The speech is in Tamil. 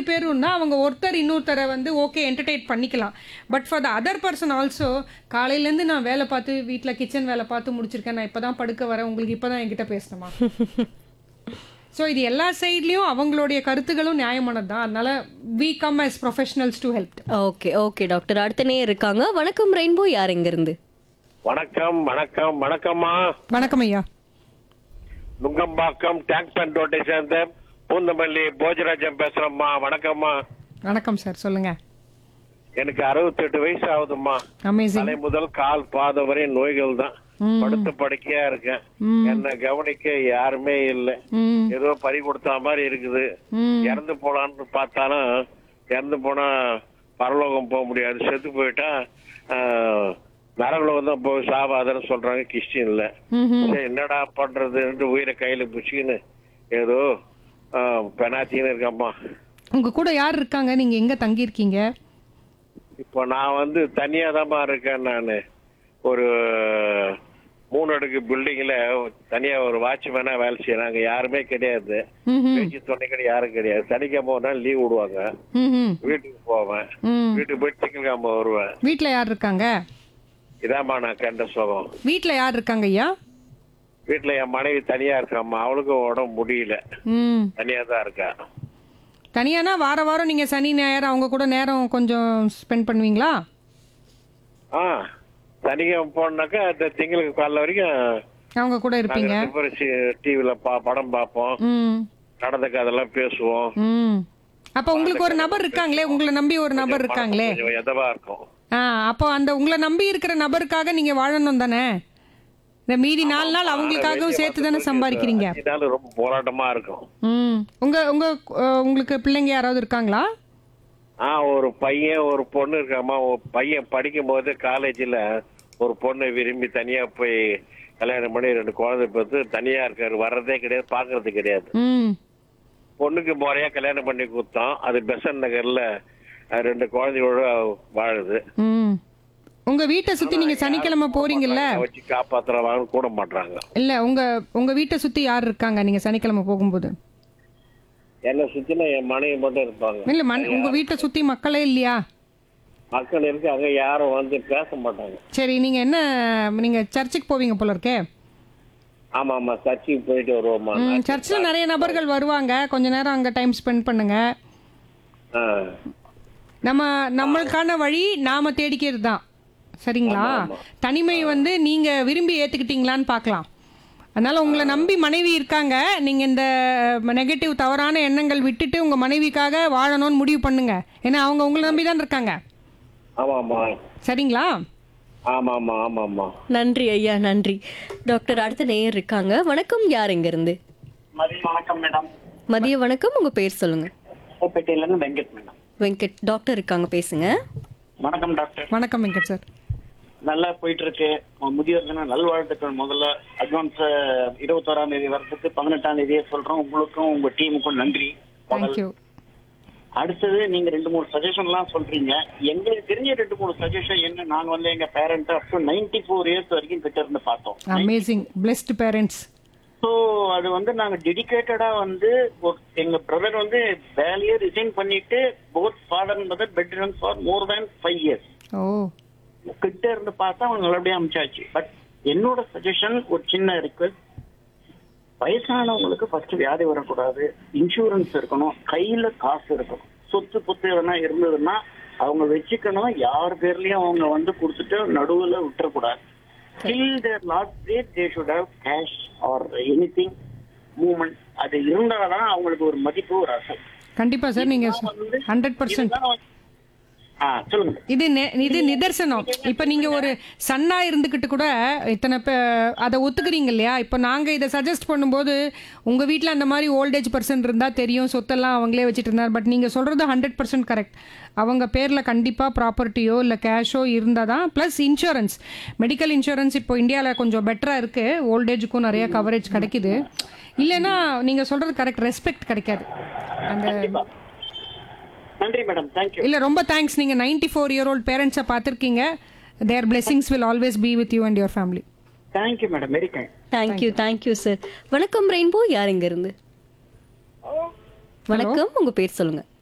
பேரும்னா அவங்க ஒருத்தர் இன்னொருத்தரை வந்து ஓகே என்டர்டெயின் பண்ணிக்கலாம் but for the other person also காலையிலேருந்து நான் வேலை பார்த்து வீட்டில் கிச்சன் வேலை பார்த்து முடிச்சிருக்கேன் நான் இப்போ தான் படுக்க வரேன் உங்களுக்கு இப்போ தான் என்கிட்ட பேசணுமா ஸோ இது எல்லா சைட்லேயும் அவங்களுடைய கருத்துகளும் நியாயமானது தான் அதனால we come as professionals to help okay okay doctor அடுத்த நேயர் இருக்காங்க வணக்கம் ரெயின்போ யார் எங்க இருந்து வணக்கம் வணக்கம் வணக்கம்மா வணக்கம் ஐயா நுங்கம்பாக்கம் டேங்க் பண்ட் ரோட்டை சேர்ந்த பூந்தமல்லி போஜராஜன் பேசுறேம்மா வணக்கம்மா வணக்கம் சார் சொல்லுங்க எனக்கு அறுபத்தெட்டு வயசு ஆகுதும்மா அமேசிங் தலை முதல் கால் பாதம் வரை நோய்கள் தான் படுத்த படுக்கையா இருக்கேன் என்ன கவனிக்க யாருமே இல்ல ம் ஏதோ பறி கொடுத்த மாதிரி இருக்குது ம் இறந்து போலான்னு பார்த்தாலும் இறந்து போனா பரலோகம் போக முடியாது செத்து போயிட்டா ஆஹ், நரகலோகம் தான் போய் சாவாதன்னு சொல்றாங்க கிறிஸ்டின்ல ம்ஹும். சரி, என்னடா பண்றதுன்னு உயிரை கையில பிடிச்சிக்கின்னு ஏதோ ஆஹ், பெனாத்தின்னு இருக்கம்மா உங்க கூட யார் இருக்காங்க நீங்க எங்க தங்கி இருக்கீங்க இப்போ நான் வந்து தனியா தாம்மா இருக்கேன் நான் ஒரு மூணு அடுக்கு பில்டிங்ல தனியா ஒரு வாட்ச்மேனா வேலை செய்யறாங்க யாருமே கிடையாது ம்ஹும். பேச்சு துணைக்கடி யாரும் கிடையாது சனிக்கிழமை ஒரு நாள் லீவ் விடுவாங்க ம்ஹும். வீட்டுக்கு போவேன் ம் வீட்டுக்கு போய் திங்கக்கிழமை வருவேன் வீட்ல யார் இருக்காங்க இதாம்மா நான் கண்ட சுகம் வீட்ல யார் இருக்காங்க ஐயா வீட்டுல என் மனைவி தனியா இருக்காம்மா அவளுக்கும் உடம்பு முடியல ம் தனியா தான் இருக்கா தனியானா வார வாரம் நீங்க சனி ஞாயிறு அவங்க கூட நேரம் கொஞ்சம் ஸ்பெண்ட் பண்ணுவீங்களா ஆ சனிக்கிழமை போனாக்கா இந்த திங்களுக்கு காலைல வரைக்கும் அவங்க கூட இருப்பீங்க டிவில படம் பார்ப்போம் ம் நடந்த கதெல்லாம் பேசுவோம் ம் அப்போ உங்களுக்கு ஒரு நபர் இருக்காங்களே உங்களை நம்பி ஒரு நபர் இருக்காங்களே கொஞ்சம் எதவா இருக்கும் ஆ அப்போ அந்த உங்களை நம்பி இருக்கிற நபருக்காக நீங்க வாழணும் தானே இந்த மீதி நாலு நாள் அவங்களுக்காகவும் சேர்த்து தானே சம்பாதிக்கிறீங்க இதனால ரொம்ப போராட்டமா இருக்கும் ம் உங்க உங்க அஹ், உங்களுக்கு பிள்ளைங்க யாராவது இருக்காங்களா ஆ ஒரு பையன் ஒரு பொண்ணு இருக்காமா ஒரு பையன் படிக்கும் போது காலேஜ்ல ஒரு பொண்ணு விரும்பி தனியா போய் கல்யாணம் பண்ணி ரெண்டு குழந்தை பார்த்து தனியா இருக்காரு வர்றதே கிடையாது பாக்குறது கிடையாது ம் பொண்ணுக்கு முறையா கல்யாணம் பண்ணி கொடுத்தோம் அது பெசன் நகர்ல அஹ், ரெண்டு குழந்தையோட வாழுது ம் உங்க வீட்டை சுத்தி நீங்க சனிக்கிழமை போறீங்கல்ல வச்சு காப்பாத்துறவாங்க கூட மாட்டாங்க இல்ல உங்க உங்க வீட்டை சுத்தி யார் இருக்காங்க நீங்க சனிக்கிழமை போகும்போது என்னை சுத்தின என் மனைவி மட்டும் இருப்பாங்க இல்ல மன் உங்க வீட்டை சுத்தி மக்களே இல்லையா மக்கள் இருக்கு அங்க யாரும் வந்து பேச மாட்டாங்க சரி நீங்க என்ன நீங்க சர்ச்சுக்கு போவீங்க போல இருக்கே ஆமா ஆமா சர்ச்சுக்கு போயிட்டு வருவோமா ம், சர்ச்சில் நிறைய நபர்கள் வருவாங்க கொஞ்ச நேரம் அங்க டைம் ஸ்பெண்ட் பண்ணுங்க ஆ. நம்ம நம்மளுக்கான வழி நாம தேடிக்கிறது தான் சரிங்களா தனிமை வந்து நீங்க விரும்பி ஏத்துக்கிட்டீங்களான்னு பார்க்கலாம் அதனால உங்களை நம்பி மனைவி இருக்காங்க நீங்க இந்த நெகட்டிவ் தவறான எண்ணங்கள் விட்டுட்டு உங்க மனைவிக்காக வாழணும்னு முடிவு பண்ணுங்க ஏன்னா அவங்க உங்களை நம்பி தான் இருக்காங்க ஆமா ஆமா சரிங்களா ஆமா ஆமா ஆமா ஆமா நன்றி ஐயா நன்றி டாக்டர் அடுத்த நேயர் இருக்காங்க வணக்கம் யார் எங்க இருந்து மதிய வணக்கம் மேடம் மதிய வணக்கம் உங்க பேர் சொல்லுங்க கோப்பேட்டையில இருந்து வெங்கட் மேடம் வெங்கட் டாக்டர் இருக்காங்க பேசுங்க வணக்கம் டாக்டர் வணக்கம் வெங்கட் சார் நல்லா போயிட்டு இருக்கு முதியோர் தின நல்வாழ்த்துக்கள் முதல்ல அட்வான்ஸ் இருபத்தோராம் தேதி வரதுக்கு பதினெட்டாம் தேதியே சொல்றோம் உங்களுக்கும் உங்க டீமுக்கும் நன்றி தேங்க்யூ அடுத்தது நீங்க ரெண்டு மூணு சஜஷன் எல்லாம் சொல்றீங்க எங்களுக்கு தெரிஞ்ச ரெண்டு மூணு சஜஷன் என்ன நாங்க வந்து எங்க parent up to ninety four years வரைக்கும் கிட்ட இருந்து பார்த்தோம் அமேசிங் பிளெஸ்ட் பேரண்ட்ஸ் ஸோ அது வந்து நாங்க டெடிகேட்டடா வந்து ஒரு- எங்க பிரதர் வந்து வேலையை ரிசைன் பண்ணிட்டு both father mother bed for more than five years oh கிட்ட இருந்து பார்த்தா அவங்க நல்லபடியா அமைச்சாச்சு பட் என்னோட சஜஷன் ஒரு சின்ன ரிக்வெஸ்ட் வயசானவங்களுக்கு ஃபர்ஸ்ட் வியாதி வரக்கூடாது இன்சூரன்ஸ் இருக்கணும் கையில காசு இருக்கணும் சொத்து புத்து எதனா இருந்ததுன்னா அவங்க வச்சுக்கணும் யார் பேர்லயும் அவங்க வந்து கொடுத்துட்டு நடுவுல விட்டுறக்கூடாது till their last date they should have cash or anything moment அது இருந்தாதான் அவங்களுக்கு ஒரு மதிப்பு ஒரு அசை கண்டிப்பா சார் நீங்க ஹண்ட்ரட் பர்சன்ட் இதுதான் வந்து- ஆ சொல்லுங்க இது நெ- இது நிதர்சனம் இப்ப நீங்க ஒரு சன்னா இருந்துகிட்டு கூட இத்தனை பே- அதை ஒத்துக்கிறீங்க இல்லையா இப்ப நாங்க இதை சஜஸ்ட் பண்ணும்போது உங்க வீட்ல அந்த மாதிரி ஓல்டேஜ் பர்சன் இருந்தா தெரியும் சொத்தெல்லாம் அவங்களே வச்சுட்டு இருந்தார் பட் நீங்க சொல்றது ஹண்ட்ரட் பர்சன்ட் கரெக்ட் அவங்க பேர்ல கண்டிப்பா ப்ராப்பர்ட்டியோ இல்ல கேஷோ இருந்தால் தான் ப்ளஸ் இன்சூரன்ஸ் மெடிக்கல் இன்சூரன்ஸ் இப்போ இந்தியாவில் கொஞ்சம் பெட்டரா இருக்கு ஓல்டேஜுக்கும் நிறைய கவரேஜ் கிடைக்குது இல்லைன்னா நீங்க சொல்றது கரெக்ட் ரெஸ்பெக்ட் கிடைக்காது அந்த நன்றி மேடம் தேங்க்யூ இல்ல ரொம்ப தேங்க்ஸ் நீங்க 94 ஃபோர் இயர் ஓல்ட் பேரண்ட்ஸை பார்த்துருக்கீங்க their blessings will always be with you and your family thank you madam very kind thank you thank you sir வணக்கம் ரெயின்போ யார் எங்க இருந்து வணக்கம் உங்க பேர் சொல்லுங்க